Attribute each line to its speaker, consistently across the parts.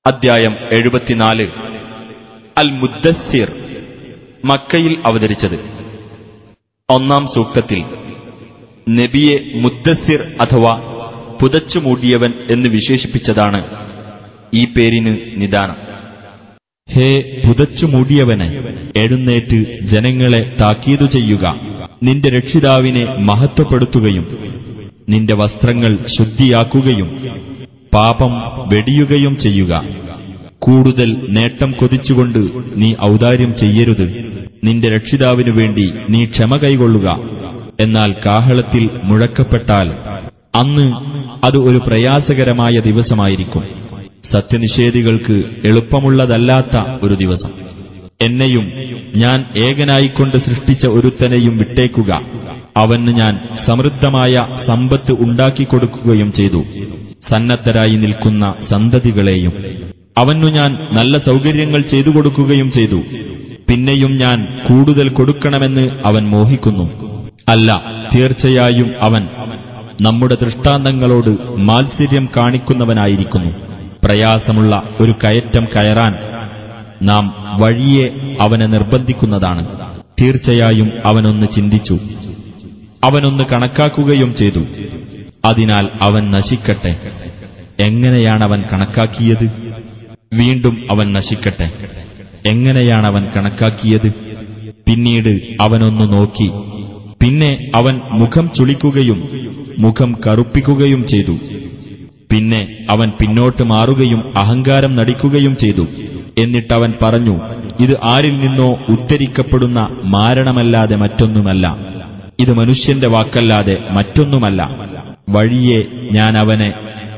Speaker 1: അദ്ധ്യായം എഴുപത്തിനാല് അൽ മുദ്ദസ്സിർ മക്കയിൽ അവതരിച്ചത് ഒന്നാം സൂക്തത്തിൽ നബിയെ മുദ്ദസ്സിർ അഥവാ പുതച്ചു മൂടിയവൻ എന്ന് വിശേഷിപ്പിച്ചതാണ് ഈ പേരിന് നിദാനം ഹേ പുതച്ചു മൂടിയവനെ എഴുന്നേറ്റ് ജനങ്ങളെ താക്കീതു ചെയ്യുക നിന്റെ രക്ഷിതാവിനെ മഹത്വപ്പെടുത്തുകയും നിന്റെ വസ്ത്രങ്ങൾ ശുദ്ധിയാക്കുകയും പാപം വെടിയുകയും ചെയ്യുക കൂടുതൽ നേട്ടം കൊതിച്ചുകൊണ്ട് നീ ഔദാര്യം ചെയ്യരുത് നിന്റെ രക്ഷിതാവിനു വേണ്ടി നീ ക്ഷമ കൈകൊള്ളുക എന്നാൽ കാഹളത്തിൽ മുഴക്കപ്പെട്ടാൽ അന്ന് അത് ഒരു പ്രയാസകരമായ ദിവസമായിരിക്കും സത്യനിഷേധികൾക്ക് എളുപ്പമുള്ളതല്ലാത്ത ഒരു ദിവസം എന്നെയും ഞാൻ ഏകനായിക്കൊണ്ട് സൃഷ്ടിച്ച ഒരുത്തനെയും വിട്ടേക്കുക അവന് ഞാൻ സമൃദ്ധമായ സമ്പത്ത് ഉണ്ടാക്കിക്കൊടുക്കുകയും ചെയ്തു സന്നദ്ധരായി നിൽക്കുന്ന സന്തതികളെയും അവനു ഞാൻ നല്ല സൗകര്യങ്ങൾ ചെയ്തു കൊടുക്കുകയും ചെയ്തു പിന്നെയും ഞാൻ കൂടുതൽ കൊടുക്കണമെന്ന് അവൻ മോഹിക്കുന്നു അല്ല തീർച്ചയായും അവൻ നമ്മുടെ ദൃഷ്ടാന്തങ്ങളോട് മാത്സര്യം കാണിക്കുന്നവനായിരിക്കുന്നു പ്രയാസമുള്ള ഒരു കയറ്റം കയറാൻ നാം വഴിയെ അവനെ നിർബന്ധിക്കുന്നതാണ് തീർച്ചയായും അവനൊന്ന് ചിന്തിച്ചു അവനൊന്ന് കണക്കാക്കുകയും ചെയ്തു അതിനാൽ അവൻ നശിക്കട്ടെ എങ്ങനെയാണവൻ കണക്കാക്കിയത് വീണ്ടും അവൻ നശിക്കട്ടെ എങ്ങനെയാണവൻ കണക്കാക്കിയത് പിന്നീട് അവനൊന്നു നോക്കി പിന്നെ അവൻ മുഖം ചുളിക്കുകയും മുഖം കറുപ്പിക്കുകയും ചെയ്തു പിന്നെ അവൻ പിന്നോട്ട് മാറുകയും അഹങ്കാരം നടിക്കുകയും ചെയ്തു എന്നിട്ടവൻ പറഞ്ഞു ഇത് ആരിൽ നിന്നോ ഉദ്ധരിക്കപ്പെടുന്ന മാരണമല്ലാതെ മറ്റൊന്നുമല്ല ഇത് മനുഷ്യന്റെ വാക്കല്ലാതെ മറ്റൊന്നുമല്ല വഴിയെ ഞാൻ അവനെ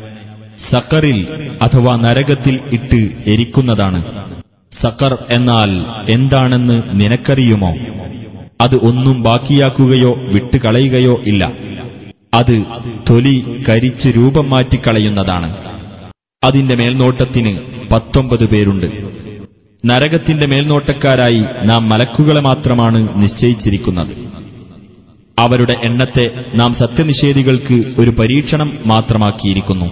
Speaker 1: സക്കറിൽ അഥവാ നരകത്തിൽ ഇട്ട് എരിക്കുന്നതാണ് സക്കർ എന്നാൽ എന്താണെന്ന് നിനക്കറിയുമോ അത് ഒന്നും ബാക്കിയാക്കുകയോ വിട്ടുകളയുകയോ ഇല്ല അത് തൊലി കരിച്ച് രൂപം മാറ്റിക്കളയുന്നതാണ് അതിന്റെ മേൽനോട്ടത്തിന് പത്തൊമ്പത് പേരുണ്ട് നരകത്തിന്റെ മേൽനോട്ടക്കാരായി നാം മലക്കുകളെ മാത്രമാണ് നിശ്ചയിച്ചിരിക്കുന്നത് അവരുടെ എണ്ണത്തെ നാം സത്യനിഷേധികൾക്ക് ഒരു പരീക്ഷണം മാത്രമാക്കിയിരിക്കുന്നു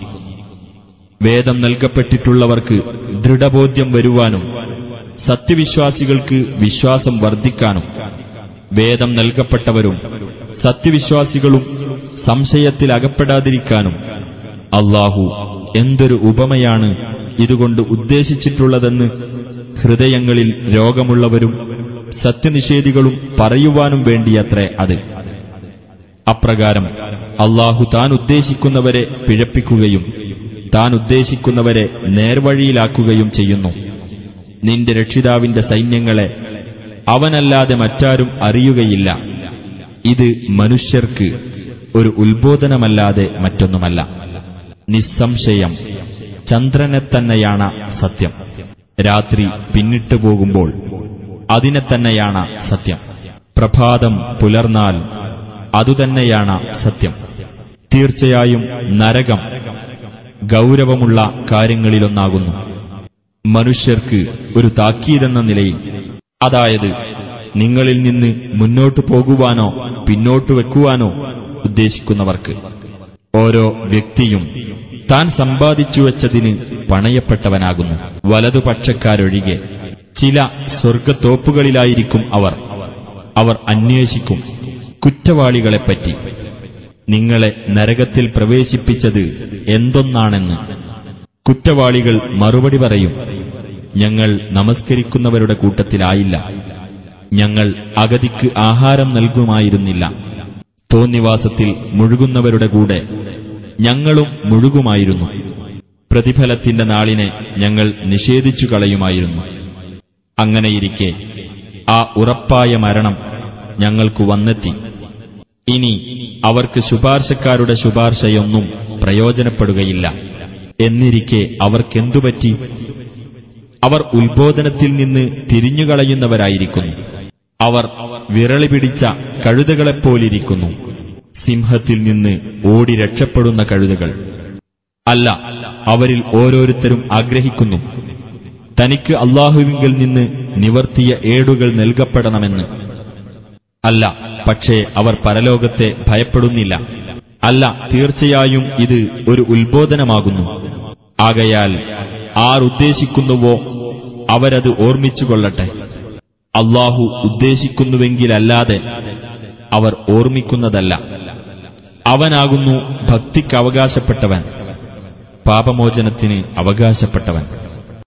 Speaker 1: വേദം നൽകപ്പെട്ടിട്ടുള്ളവർക്ക് ദൃഢബോധ്യം വരുവാനും സത്യവിശ്വാസികൾക്ക് വിശ്വാസം വർദ്ധിക്കാനും വേദം നൽകപ്പെട്ടവരും സത്യവിശ്വാസികളും സംശയത്തിൽ അകപ്പെടാതിരിക്കാനും അള്ളാഹു എന്തൊരു ഉപമയാണ് ഇതുകൊണ്ട് ഉദ്ദേശിച്ചിട്ടുള്ളതെന്ന് ഹൃദയങ്ങളിൽ രോഗമുള്ളവരും സത്യനിഷേധികളും പറയുവാനും വേണ്ടിയത്രേ അത് അപ്രകാരം അള്ളാഹു താൻ ഉദ്ദേശിക്കുന്നവരെ പിഴപ്പിക്കുകയും താൻ ഉദ്ദേശിക്കുന്നവരെ നേർവഴിയിലാക്കുകയും ചെയ്യുന്നു നിന്റെ രക്ഷിതാവിന്റെ സൈന്യങ്ങളെ അവനല്ലാതെ മറ്റാരും അറിയുകയില്ല ഇത് മനുഷ്യർക്ക് ഒരു ഉത്ബോധനമല്ലാതെ മറ്റൊന്നുമല്ല നിസ്സംശയം ചന്ദ്രനെ തന്നെയാണ് സത്യം രാത്രി പിന്നിട്ടു പോകുമ്പോൾ അതിനെ തന്നെയാണ് സത്യം പ്രഭാതം പുലർന്നാൽ അതുതന്നെയാണ് സത്യം തീർച്ചയായും നരകം ഗൗരവമുള്ള കാര്യങ്ങളിലൊന്നാകുന്നു മനുഷ്യർക്ക് ഒരു താക്കീതെന്ന നിലയിൽ അതായത് നിങ്ങളിൽ നിന്ന് മുന്നോട്ടു പോകുവാനോ പിന്നോട്ടു വെക്കുവാനോ ഉദ്ദേശിക്കുന്നവർക്ക് ഓരോ വ്യക്തിയും താൻ സമ്പാദിച്ചു വച്ചതിന് പണയപ്പെട്ടവനാകുന്നു വലതുപക്ഷക്കാരൊഴികെ ചില സ്വർഗത്തോപ്പുകളിലായിരിക്കും അവർ അവർ അന്വേഷിക്കും കുറ്റവാളികളെപ്പറ്റി നിങ്ങളെ നരകത്തിൽ പ്രവേശിപ്പിച്ചത് എന്തൊന്നാണെന്ന് കുറ്റവാളികൾ മറുപടി പറയും ഞങ്ങൾ നമസ്കരിക്കുന്നവരുടെ കൂട്ടത്തിലായില്ല ഞങ്ങൾ അഗതിക്ക് ആഹാരം നൽകുമായിരുന്നില്ല തോന്നിവാസത്തിൽ മുഴുകുന്നവരുടെ കൂടെ ഞങ്ങളും മുഴുകുമായിരുന്നു പ്രതിഫലത്തിന്റെ നാളിനെ ഞങ്ങൾ നിഷേധിച്ചു കളയുമായിരുന്നു അങ്ങനെയിരിക്കെ ആ ഉറപ്പായ മരണം ഞങ്ങൾക്കു വന്നെത്തി ഇനി അവർക്ക് ശുപാർശക്കാരുടെ ശുപാർശയൊന്നും പ്രയോജനപ്പെടുകയില്ല എന്നിരിക്കെ അവർക്കെന്തുപറ്റി അവർ ഉത്ബോധനത്തിൽ നിന്ന് തിരിഞ്ഞുകളയുന്നവരായിരിക്കുന്നു അവർ വിരളി പിടിച്ച കഴുതകളെപ്പോലിരിക്കുന്നു സിംഹത്തിൽ നിന്ന് ഓടി രക്ഷപ്പെടുന്ന കഴുതകൾ അല്ല അവരിൽ ഓരോരുത്തരും ആഗ്രഹിക്കുന്നു തനിക്ക് അള്ളാഹുവിങ്കിൽ നിന്ന് നിവർത്തിയ ഏടുകൾ നൽകപ്പെടണമെന്ന് അല്ല പക്ഷേ അവർ പരലോകത്തെ ഭയപ്പെടുന്നില്ല അല്ല തീർച്ചയായും ഇത് ഒരു ഉത്ബോധനമാകുന്നു ആകയാൽ ആർ ഉദ്ദേശിക്കുന്നുവോ അവരത് ഓർമ്മിച്ചുകൊള്ളട്ടെ അള്ളാഹു ഉദ്ദേശിക്കുന്നുവെങ്കിലല്ലാതെ അവർ ഓർമ്മിക്കുന്നതല്ല അവനാകുന്നു ഭക്തിക്ക് അവകാശപ്പെട്ടവൻ പാപമോചനത്തിന് അവകാശപ്പെട്ടവൻ